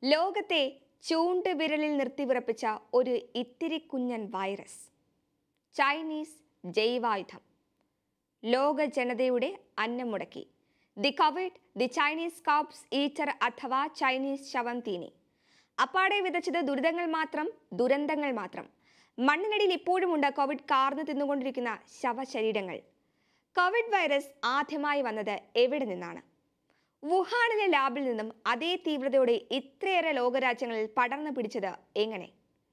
ലോകത്തെ ചൂണ്ടുവിരലിൽ നിർത്തിവിറപ്പിച്ച ഒരു ഇത്തിരി കുഞ്ഞൻ വൈറസ് ചൈനീസ് ജൈവായുധം ലോക ജനതയുടെ അന്നം മുടക്കി the Covid the Chinese corpse eater അഥവാ ചൈനീസ് ശവം തീനി അപ്പാടെ വിതച്ചത് ദുരിതങ്ങൾ മാത്രം ദുരന്തങ്ങൾ മാത്രം മണ്ണിനടിയിൽ ഇപ്പോഴുമുണ്ട് കോവിഡ് കാർന്നു തിന്നുകൊണ്ടിരിക്കുന്ന ശവശരീരങ്ങൾ കോവിഡ് വൈറസ് ആദ്യമായി വന്നത് എവിടെ നിന്നാണ് വുഹാനിലെ ലാബിൽ നിന്നും അതേ തീവ്രതയോടെ ഇത്രയേറെ ലോകരാജ്യങ്ങളിൽ പടർന്നു പിടിച്ചത് എങ്ങനെ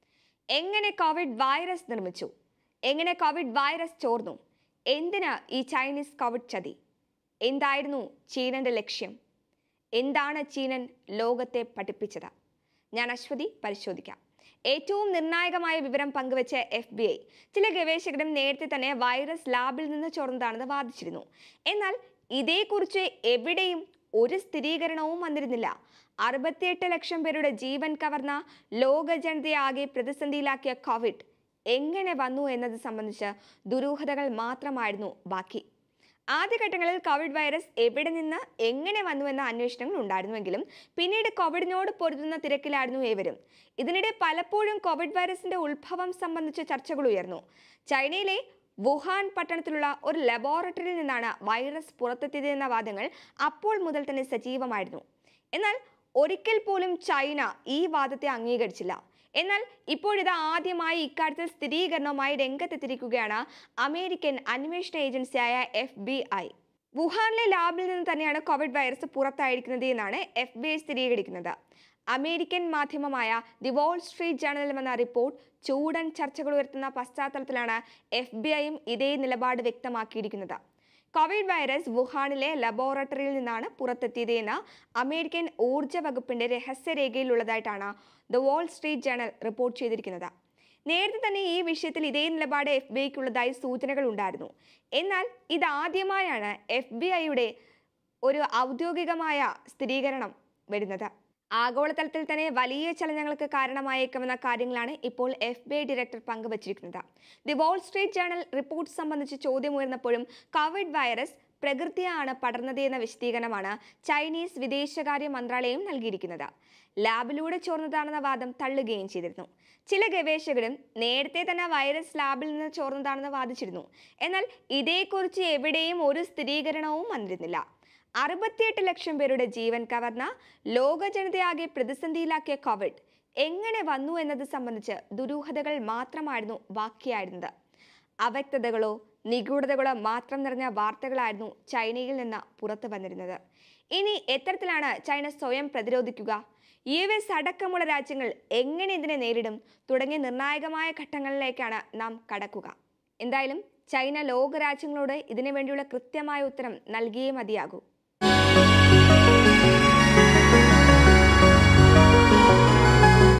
എങ്ങനെ കോവിഡ് വൈറസ് നിർമ്മിച്ചു എങ്ങനെ കോവിഡ് വൈറസ് ചോർന്നു എന്തിന് ഈ ചൈനീസ് കോവിഡ് ചതി എന്തായിരുന്നു ചീനന്റെ ലക്ഷ്യം എന്താണ് ചീനൻ ലോകത്തെ പഠിപ്പിച്ചത് ഞാൻ അശ്വതി പരിശോധിക്കാം ഏറ്റവും നിർണായകമായ വിവരം പങ്കുവച്ച എഫ് ബി ഐ ചില ഗവേഷകരും നേരത്തെ തന്നെ വൈറസ് ലാബിൽ നിന്ന് ചോർന്നതാണെന്ന് വാദിച്ചിരുന്നു എന്നാൽ ഇതേക്കുറിച്ച് എവിടെയും ഒരു സ്ഥിരീകരണവും വന്നിരുന്നില്ല അറുപത്തിയെട്ട് ലക്ഷം പേരുടെ ജീവൻ കവർന്ന ലോക ജനതയെ ആകെ പ്രതിസന്ധിയിലാക്കിയ കോവിഡ് എങ്ങനെ വന്നു എന്നത് സംബന്ധിച്ച് ദുരൂഹതകൾ മാത്രമായിരുന്നു ബാക്കി ആദ്യഘട്ടങ്ങളിൽ കോവിഡ് വൈറസ് എവിടെ നിന്ന് എങ്ങനെ വന്നു എന്ന അന്വേഷണങ്ങൾ ഉണ്ടായിരുന്നുവെങ്കിലും പിന്നീട് കോവിഡിനോട് പൊരുതുന്ന തിരക്കിലായിരുന്നു ഏവരും ഇതിനിടെ പലപ്പോഴും കോവിഡ് വൈറസിന്റെ ഉത്ഭവം സംബന്ധിച്ച ചർച്ചകൾ ഉയർന്നു ചൈനയിലെ വുഹാൻ പട്ടണത്തിലുള്ള ഒരു ലബോറട്ടറിയിൽ നിന്നാണ് വൈറസ് പുറത്തെത്തിയതെന്ന വാദങ്ങൾ അപ്പോൾ മുതൽ തന്നെ സജീവമായിരുന്നു എന്നാൽ ഒരിക്കൽ പോലും ചൈന ഈ വാദത്തെ അംഗീകരിച്ചില്ല എന്നാൽ ഇപ്പോഴിത് ആദ്യമായി ഇക്കാര്യത്തിൽ സ്ഥിരീകരണവുമായി രംഗത്തെത്തിയിരിക്കുകയാണ് അമേരിക്കൻ അന്വേഷണ ഏജൻസിയായ എഫ് ബി ഐ വുഹാനിലെ ലാബിൽ നിന്ന് തന്നെയാണ് കോവിഡ് വൈറസ് പുറത്തായിരിക്കുന്നത് എന്നാണ് എഫ് ബി ഐ സ്ഥിരീകരിക്കുന്നത് അമേരിക്കൻ മാധ്യമമായ ദി വാൾ സ്ട്രീറ്റ് ജേണലിൽ വന്ന റിപ്പോർട്ട് ചൂടൻ ചർച്ചകൾ ഉയർത്തുന്ന പശ്ചാത്തലത്തിലാണ് എഫ് ബി ഐയും ഇതേ നിലപാട് വ്യക്തമാക്കിയിരിക്കുന്നത് കോവിഡ് വൈറസ് വുഹാനിലെ ലബോറട്ടറിയിൽ നിന്നാണ് പുറത്തെത്തിയത് എന്ന് അമേരിക്കൻ ഊർജ്ജ വകുപ്പിന്റെ രഹസ്യരേഖയിലുള്ളതായിട്ടാണ് the Wall Street Journal report ചെയ്തിരിക്കുന്നത് നേരത്തെ തന്നെ ഈ വിഷയത്തിൽ ഇതേ നിലപാട് എഫ് ബി ഐക്കുള്ളതായി സൂചനകൾ ഉണ്ടായിരുന്നു എന്നാൽ ഇതാദ്യമായാണ് എഫ് ബി ഐയുടെ ഒരു ഔദ്യോഗികമായ സ്ഥിരീകരണം വരുന്നത് ആഗോളതലത്തിൽ തന്നെ വലിയ ചലനങ്ങൾക്ക് കാരണമായേക്കുമെന്ന കാര്യങ്ങളാണ് ഇപ്പോൾ എഫ് ബി ഐ ഡയറക്ടർ പങ്കുവച്ചിരിക്കുന്നത് the Wall Street Journal report സംബന്ധിച്ച് ചോദ്യം ഉയർന്നപ്പോഴും കോവിഡ് വൈറസ് പ്രകൃതിയാണ് പടർന്നത് എന്ന വിശദീകരണമാണ് ചൈനീസ് വിദേശകാര്യ മന്ത്രാലയം നൽകിയിരിക്കുന്നത് ലാബിലൂടെ ചോർന്നതാണെന്ന വാദം തള്ളുകയും ചെയ്തിരുന്നു ചില ഗവേഷകരും നേരത്തെ തന്നെ വൈറസ് ലാബിൽ നിന്ന് ചോർന്നതാണെന്ന് വാദിച്ചിരുന്നു എന്നാൽ ഇതേക്കുറിച്ച് എവിടെയും ഒരു സ്ഥിരീകരണവും വന്നിരുന്നില്ല അറുപത്തിയെട്ട് ലക്ഷം പേരുടെ ജീവൻ കവർന്ന ലോക ജനതയാകെ പ്രതിസന്ധിയിലാക്കിയ കോവിഡ് എങ്ങനെ വന്നു എന്നത് സംബന്ധിച്ച് ദുരൂഹതകൾ മാത്രമായിരുന്നു ബാക്കിയായിരുന്നത് അവ്യക്തതകളോ നിഗൂഢതകളോ മാത്രം നിറഞ്ഞ വാർത്തകളായിരുന്നു ചൈനയിൽ നിന്ന് പുറത്തു വന്നിരുന്നത് ഇനി എത്തരത്തിലാണ് ചൈന സ്വയം പ്രതിരോധിക്കുക യു എസ് അടക്കമുള്ള രാജ്യങ്ങൾ എങ്ങനെ ഇതിനെ നേരിടും തുടങ്ങിയ നിർണായകമായ ഘട്ടങ്ങളിലേക്കാണ് നാം കടക്കുക എന്തായാലും ചൈന ലോകരാജ്യങ്ങളോട് ഇതിനു വേണ്ടിയുള്ള കൃത്യമായ ഉത്തരം നൽകിയേ മതിയാകൂ